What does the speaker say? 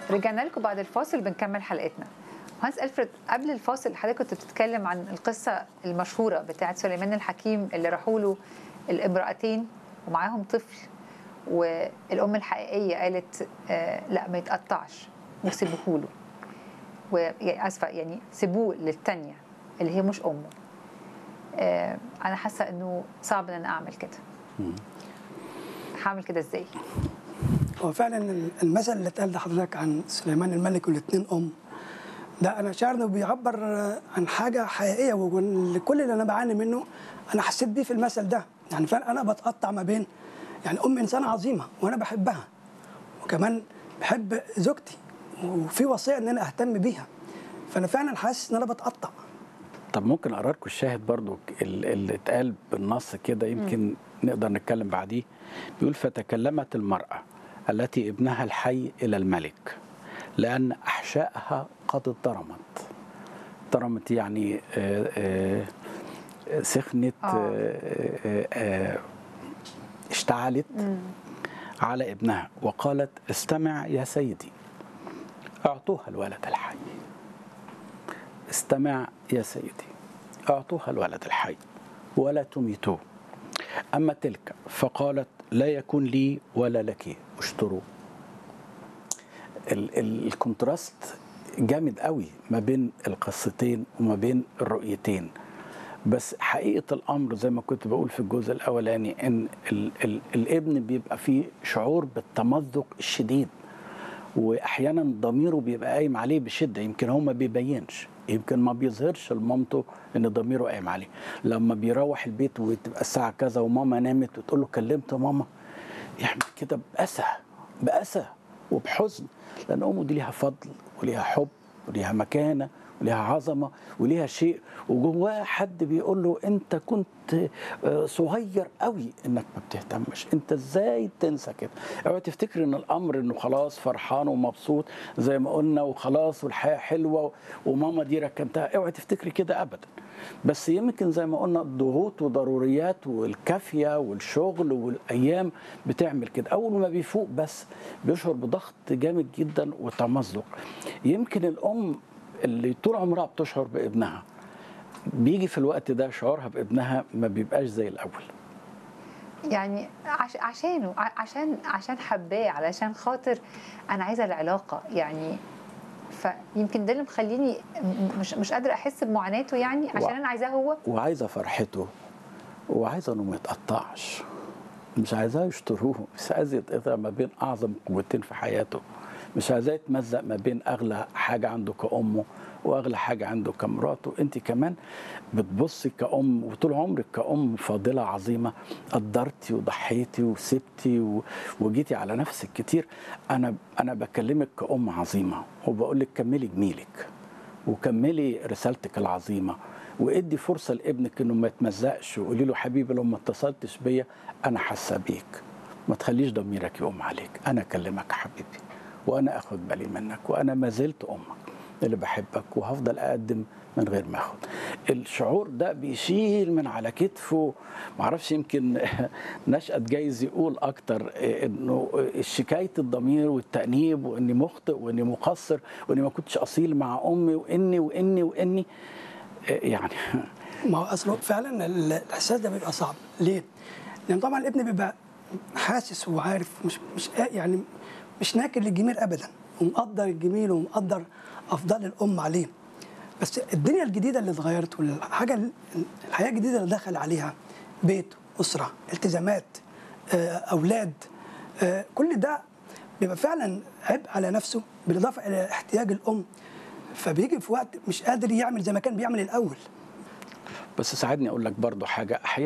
رجعنا لكم بعد الفاصل بنكمل حلقتنا مهندس الفريد قبل الفاصل حضرتك كنت بتتكلم عن القصه المشهوره بتاعت سليمان الحكيم اللي راحوا له الامرأتين ومعاهم طفل والام الحقيقيه قالت آه لا ما يتقطعش وسيبوه له ويعني اسفه يعني سيبوه للثانيه اللي هي مش امه آه انا حاسه انه صعب ان انا اعمل كده هعمل كده ازاي هو فعلا المثل اللي اتقال لحضرتك عن سليمان الملك والاثنين ام ده انا شاعر انه بيعبر عن حاجه حقيقيه وكل اللي انا بعاني منه انا حسيت بيه في المثل ده يعني فعلا انا بتقطع ما بين يعني ام انسانه عظيمه وانا بحبها وكمان بحب زوجتي وفي وصيه ان انا اهتم بيها فانا فعلا حاسس ان انا بتقطع طب ممكن اقرا لكم الشاهد برضو اللي اتقال بالنص كده يمكن م. نقدر نتكلم بعديه بيقول فتكلمت المراه التي ابنها الحي الى الملك لان احشائها قد اتضرمت ضرمت يعني آآ آآ سخنت آآ اشتعلت مم. على ابنها وقالت استمع يا سيدي اعطوها الولد الحي استمع يا سيدي اعطوها الولد الحي ولا تميتوه اما تلك فقالت لا يكون لي ولا لك اشتروا الكونتراست جامد قوي ما بين القصتين وما بين الرؤيتين بس حقيقه الامر زي ما كنت بقول في الجزء الاولاني ان ال ال الابن بيبقى فيه شعور بالتمزق الشديد واحيانا ضميره بيبقى قايم عليه بشده يمكن هو ما بيبينش يمكن ما بيظهرش لمامته ان ضميره قايم عليه لما بيروح البيت وتبقى الساعه كذا وماما نامت وتقول له كلمت ماما يعمل كده بأسى بأسى وبحزن لان امه دي ليها فضل وليها حب وليها مكانه وليها عظمه وليها شيء وجواه حد بيقول له انت كنت صغير قوي انك ما بتهتمش انت ازاي تنسى كده اوعى تفتكر ان الامر انه خلاص فرحان ومبسوط زي ما قلنا وخلاص والحياه حلوه وماما دي ركنتها اوعى تفتكري كده ابدا بس يمكن زي ما قلنا الضغوط وضروريات والكافيه والشغل والايام بتعمل كده اول ما بيفوق بس بيشعر بضغط جامد جدا وتمزق يمكن الام اللي طول عمرها بتشعر بابنها بيجي في الوقت ده شعورها بابنها ما بيبقاش زي الاول يعني عش عشانه عشان عشان حباه علشان خاطر انا عايزه العلاقه يعني فيمكن ده اللي مخليني مش مش قادره احس بمعاناته يعني عشان و... انا عايزاه هو وعايزه فرحته وعايزه انه ما يتقطعش مش عايزاه يشتروه مش عايز يتقطع ما بين اعظم قوتين في حياته مش عايزاه يتمزق ما بين اغلى حاجه عنده كامه واغلى حاجه عنده كمراته انت كمان بتبصي كأم وطول عمرك كأم فاضله عظيمه قدرتي وضحيتي وسبتي و... وجيتي على نفسك كتير انا انا بكلمك كأم عظيمه وبقول لك كملي جميلك وكملي رسالتك العظيمه وادي فرصه لابنك انه ما يتمزقش وقولي له حبيبي لو ما اتصلتش بيا انا حاسه بيك ما تخليش ضميرك يقوم عليك انا اكلمك حبيبي وانا اخد بالي منك وانا ما زلت امك اللي بحبك وهفضل اقدم من غير ما اخد الشعور ده بيشيل من على كتفه معرفش يمكن نشأت جايز يقول اكتر انه شكايه الضمير والتأنيب واني مخطئ واني مقصر واني ما كنتش اصيل مع امي واني واني واني يعني ما هو اصله فعلا الاحساس ده بيبقى صعب ليه؟ لان طبعا الابن بيبقى حاسس وعارف مش مش يعني مش ناكر للجميل ابدا ومقدر الجميل ومقدر افضال الام عليه بس الدنيا الجديده اللي اتغيرت والحاجه الحياه الجديده اللي دخل عليها بيت اسره التزامات اولاد كل ده بيبقى فعلا عبء على نفسه بالاضافه الى احتياج الام فبيجي في وقت مش قادر يعمل زي ما كان بيعمل الاول بس ساعدني اقول لك برضو حاجه احيانا